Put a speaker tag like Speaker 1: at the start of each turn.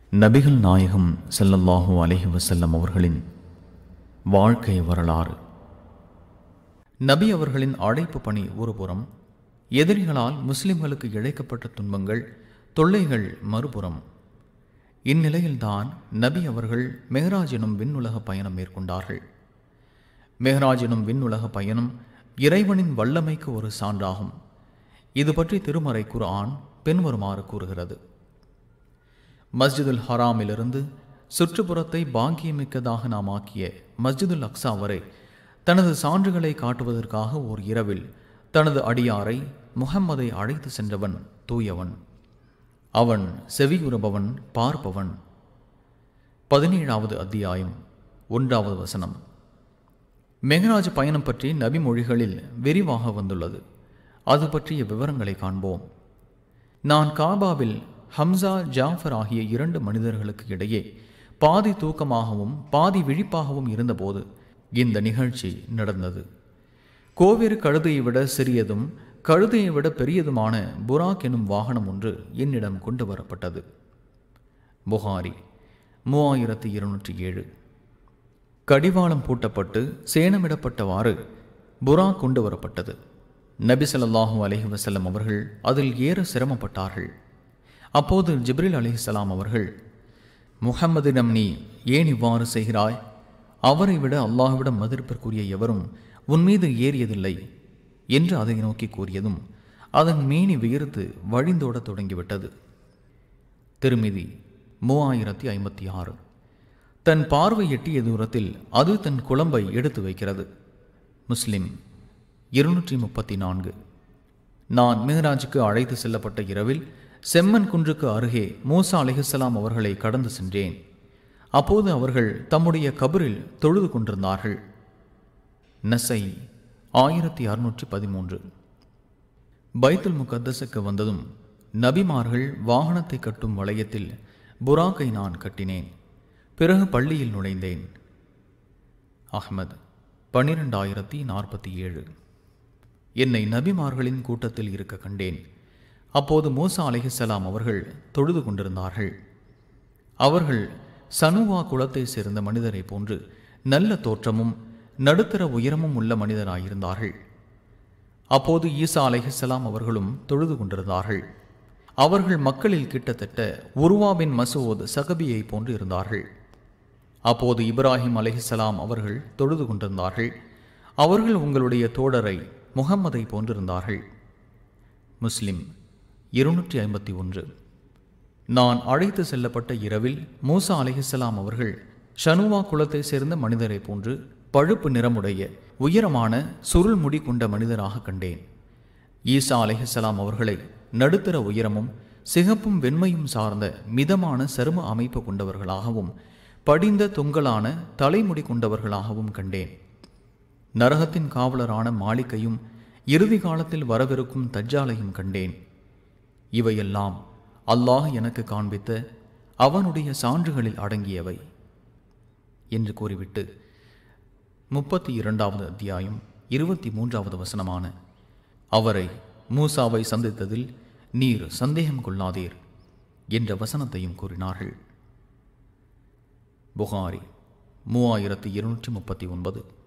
Speaker 1: நபிகள் நாயகம் ஸல்லல்லாஹு அலைஹி வஸல்லம் அவர்களின் வாழ்க்கை வரலாறு நபி அவர்களின் அழைப்பு பணி ஒருபுறம் எதிரிகளால் முஸ்லிம்களுக்கு இழைக்கப்பட்ட துன்பங்கள் தொல்லைகள் மறுபுறம் இந்நிலையில்தான் நபி அவர்கள் மெஹராஜ் எனும் விண்ணுலக பயணம் மேற்கொண்டார்கள் மெஹராஜ் எனும் விண்ணுலக பயணம் இறைவனின் வல்லமைக்கு ஒரு சான்றாகும் இது பற்றி திருமறை குர்ஆன் பின்வருமாறு கூறுகிறது மஸ்ஜிதுல் ஹராமிலிருந்து சுற்றுப்புறத்தை பாக்கியமிக்கதாக நாம் ஆக்கிய மஸ்ஜிதுல் அக்ஸா வரை தனது சான்றுகளை காட்டுவதற்காக ஓர் இரவில் தனது அடியாரை முஹம்மதை அழைத்து சென்றவன் தூயவன் அவன் செவியுறுபவன் பார்ப்பவன் பதினேழாவது அத்தியாயம் ஒன்றாவது வசனம் மெகராஜ் பயணம் பற்றி நபி மொழிகளில் விரிவாக வந்துள்ளது அது பற்றிய விவரங்களை காண்போம் நான் காபாவில் ஹம்சா ஜாஃபர் ஆகிய இரண்டு மனிதர்களுக்கு இடையே பாதி தூக்கமாகவும் பாதி விழிப்பாகவும் இருந்தபோது இந்த நிகழ்ச்சி நடந்தது கோவேறு கழுதையை விட சிறியதும் கழுதையை விட பெரியதுமான புராக் எனும் வாகனம் ஒன்று என்னிடம் கொண்டு வரப்பட்டது புகாரி மூவாயிரத்தி இருநூற்றி ஏழு கடிவாளம் பூட்டப்பட்டு சேணமிடப்பட்டவாறு புராக் கொண்டு வரப்பட்டது நபி ஸல்லல்லாஹு அலைஹி வஸல்லம் அவர்கள் அதில் ஏற சிரமப்பட்டார்கள் அப்போது ஜிப்ரில் அலிஹிஸ்ஸலாம் அவர்கள் முஹம்மதிடம் நீ ஏன் இவ்வாறு செய்கிறாய் அவரை விட அல்லாஹ்விடம் மதிப்பிற்குரிய எவரும் உன் மீது ஏறியதில்லை என்று அதை நோக்கி கூறியதும் அதன் மேனி வியர்த்து வழிந்தோடத் தொடங்கிவிட்டது திருமிதி மூவாயிரத்தி ஐம்பத்தி ஆறு தன் பார்வை எட்டிய தூரத்தில் அது தன் குழம்பை எடுத்து வைக்கிறது முஸ்லிம் இருநூற்றி முப்பத்தி நான்கு நான் மிஹராஜுக்கு அழைத்து செல்லப்பட்ட இரவில் செம்மன் குன்றுக்கு அருகே மூசா அலிஹலாம் அவர்களை கடந்து சென்றேன் அப்போது அவர்கள் தம்முடைய கபரில் தொழுது கொண்டிருந்தார்கள் நசை ஆயிரத்தி அறுநூற்றி பதிமூன்று பைத்துல் முகத்தஸுக்கு வந்ததும் நபிமார்கள் வாகனத்தை கட்டும் வளையத்தில் புராக்கை நான் கட்டினேன் பிறகு பள்ளியில் நுழைந்தேன் அஹ்மத் பன்னிரெண்டாயிரத்தி நாற்பத்தி ஏழு என்னை நபிமார்களின் கூட்டத்தில் இருக்க கண்டேன் அப்போது மூசா அலிஹலாம் அவர்கள் தொழுது கொண்டிருந்தார்கள் அவர்கள் சனுவா குலத்தை சேர்ந்த மனிதரை போன்று நல்ல தோற்றமும் நடுத்தர உயரமும் உள்ள மனிதராயிருந்தார்கள் அப்போது ஈசா அலைஹிஸ்ஸலாம் அவர்களும் தொழுது கொண்டிருந்தார்கள் அவர்கள் மக்களில் கிட்டத்தட்ட உருவாபின் மசூத் சகபியை போன்று இருந்தார்கள் அப்போது இப்ராஹிம் அலைஹிஸ்ஸலாம் அவர்கள் தொழுது கொண்டிருந்தார்கள் அவர்கள் உங்களுடைய தோழரை முகம்மதை போன்றிருந்தார்கள் முஸ்லிம் இருநூற்றி ஐம்பத்தி ஒன்று நான் அழைத்து செல்லப்பட்ட இரவில் மூசா அலிஹிஸ்லாம் அவர்கள் ஷனுவா குலத்தை சேர்ந்த மனிதரை போன்று பழுப்பு நிறமுடைய உயரமான சுருள் முடி கொண்ட மனிதராக கண்டேன் ஈசா அலிஹிஸ்லாம் அவர்களை நடுத்தர உயரமும் சிகப்பும் வெண்மையும் சார்ந்த மிதமான சரும அமைப்பு கொண்டவர்களாகவும் படிந்த தொங்கலான தலைமுடி கொண்டவர்களாகவும் கண்டேன் நரகத்தின் காவலரான மாளிகையும் இறுதி காலத்தில் வரவிருக்கும் தஜ்ஜாலையும் கண்டேன் இவையெல்லாம் அல்லாஹ் எனக்கு காண்பித்த அவனுடைய சான்றுகளில் அடங்கியவை என்று கூறிவிட்டு முப்பத்தி இரண்டாவது அத்தியாயம் இருபத்தி மூன்றாவது வசனமான அவரை மூசாவை சந்தித்ததில் நீர் சந்தேகம் கொள்ளாதீர் என்ற வசனத்தையும் கூறினார்கள் புகாரி மூவாயிரத்தி இருநூற்றி முப்பத்தி ஒன்பது